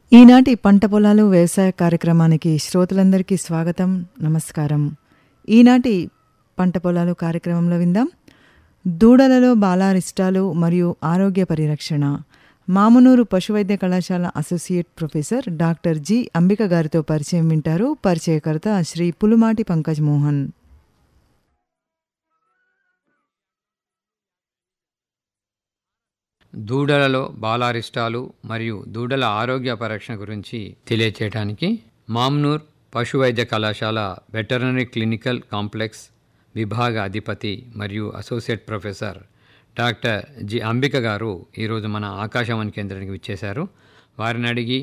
ఈనాటి పంట పొలాలు వ్యవసాయ కార్యక్రమానికి శ్రోతలందరికీ స్వాగతం నమస్కారం ఈనాటి పంట పొలాలు కార్యక్రమంలో విందాం దూడలలో బాలారిష్టాలు మరియు ఆరోగ్య పరిరక్షణ మామునూరు పశువైద్య కళాశాల associate professor doctor G Ambika గారితో పరిచయం వింటారు పరిచయకర్త శ్రీ పులుమాటి పంకజ్ మోహన్ దూడలలో బాలారిష్టాలు మరియు దూడల ఆరోగ్య పరీక్ష గురించి తెలియచేయడానికి మామ్నూర్ పశు వైద్య కళాశాల వెటర్నరీ క్లినికల్ కాంప్లెక్స్ విభాగ అధిపతి మరియు associate professor doctor G Ambika garu ఈరోజు మన ఆకాశవాణి కేంద్రానికి విచ్చేశారు వారిని అడిగి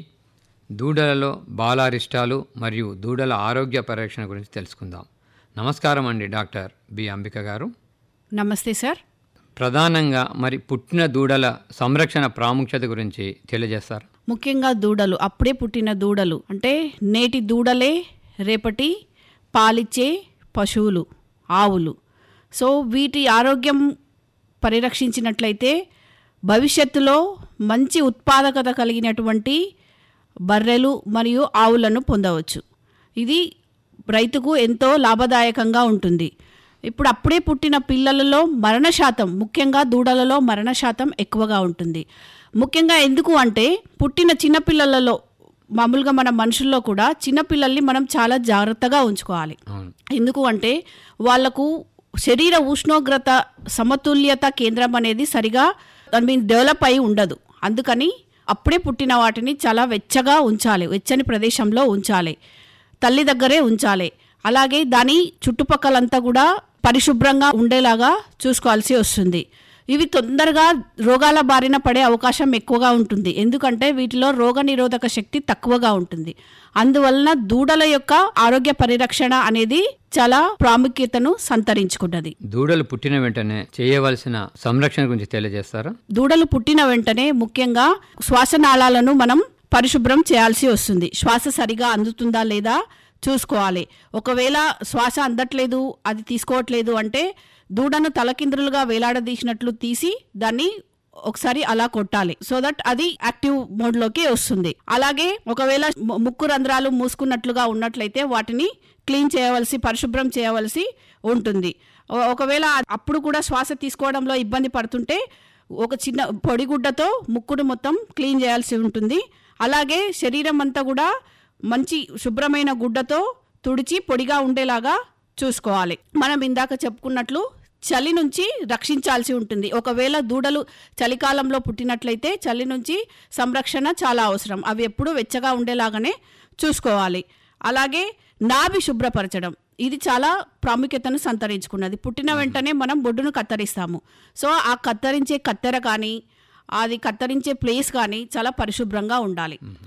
దూడలలో బాలారిష్టాలు మరియు దూడల ఆరోగ్య పరీక్షణ గురించి తెలుసుకుందాం నమస్కారం అండి డాక్టర్ బి అంబిక గారు నమస్తే సార్ ప్రధానంగా మరి పుట్టిన దూడల సంరక్షణ ప్రాముఖ్యత గురించి తెలియజేస్తారు ముఖ్యంగా దూడలు అప్పుడే పుట్టిన దూడలు అంటే నేటి దూడలే రేపటి పాలిచ్చే పశువులు ఆవులు సో వీటి ఆరోగ్యం పరిరక్షించినట్లయితే భవిష్యత్తులో మంచి ఉత్పాదకత కలిగినటువంటి బర్రెలు మరియు ఆవులను పొందవచ్చు ఇది రైతుకు ఎంతో లాభదాయకంగా ఉంటుంది ఇప్పుడు అప్పుడే పుట్టిన పిల్లలలో మరణ శాతం ముఖ్యంగా దూడలలో మరణ శాతం ఎక్కువగా ఉంటుంది ముఖ్యంగా ఎందుకు అంటే పుట్టిన చిన్నపిల్లలలో మామూలుగా మన మనుషుల్లో కూడా చిన్నపిల్లల్ని మనం చాలా జాగ్రత్తగా ఉంచుకోవాలి అవును ఎందుకు అంటే వాళ్లకు శరీర ఉష్ణోగ్రత సమతుల్యత కేంద్రం అనేది సరిగా ఐ మీన్ డెవలప్ అయి ఉండదు అందుకని అప్పుడే పుట్టిన వాటిని చాలా వెచ్చగా ఉంచాలి వెచ్చని ప్రదేశంలో ఉంచాలి తల్లి దగ్గరే ఉంచాలి అలాగే దాని చుట్టుపక్కలంతా కూడా పరిశుభ్రంగా ఉండేలాగా చూసుకోవాల్సి వస్తుంది ఇవి తొందరగా రోగాల బారిన పడే అవకాశం ఎక్కువగా ఉంటుంది ఎందుకంటే వీటిలో రోగ నిరోధక శక్తి తక్కువగా ఉంటుంది అందువలన దూడల యొక్క ఆరోగ్య పరిరక్షణ అనేది చాలా ప్రాముఖ్యతను సంతరించుకున్నది దూడలు పుట్టిన వెంటనే చేయవలసిన సంరక్షణ గురించి తెలియజేస్తారా దూడలు పుట్టిన వెంటనే ముఖ్యంగా శ్వాసనాళాలను మనం పరిశుభ్రం చేయాల్సి వస్తుంది శ్వాస సరిగా అందుతుందా లేదా చూసుకోవాలి ఒకవేళ శ్వాస అందట్లేదు అది తీసుకోవట్లేదు అంటే దూడను తలకిందులుగా వేలాడదీసినట్లు తీసి దాన్ని ఒకసారి అలా కొట్టాలి సో దట్ అది యాక్టివ్ మోడ్ లోకి వస్తుంది అలాగే ఒకవేళ ము- ముక్కు రంధ్రాలు మూసుకున్నట్లుగా ఉన్నట్లయితే వాటిని క్లీన్ చేయవలసి పరిశుభ్రం చేయవలసి ఉంటుంది ఒ- ఒకవేళ అప్పుడు కూడా శ్వాస తీసుకోవడంలో ఇబ్బంది పడుతుంటే ఒక చిన్న పొడిగుడ్డతో ముక్కును మొత్తం క్లీన్ చేయాల్సి ఉంటుంది అలాగే శరీరం అంతా కూడా మంచి శుభ్రమైన గుడ్డతో తుడిచి పొడిగా ఉండేలాగా చూసుకోవాలి మనం ఇందాక చెప్పుకున్నట్లు చలి నుంచి రక్షించాల్సి ఉంటుంది ఒకవేళ దూడలు చలికాలంలో పుట్టినట్లయితే చలి నుంచి సంరక్షణ చాలా అవసరం అవి ఎప్పుడూ వెచ్చగా ఉండేలాగానే చూసుకోవాలి అలాగే నాభి శుభ్రపరచడం ఇది చాలా ప్రాముఖ్యతను సంతరించుకున్నది పుట్టిన వెంటనే మనం బొడ్డును కత్తిరిస్తాము సో ఆ కత్తిరించే కత్తెర కానీ అది కత్తిరించే ప్లేస్ కానీ చాలా పరిశుభ్రంగా ఉండాలి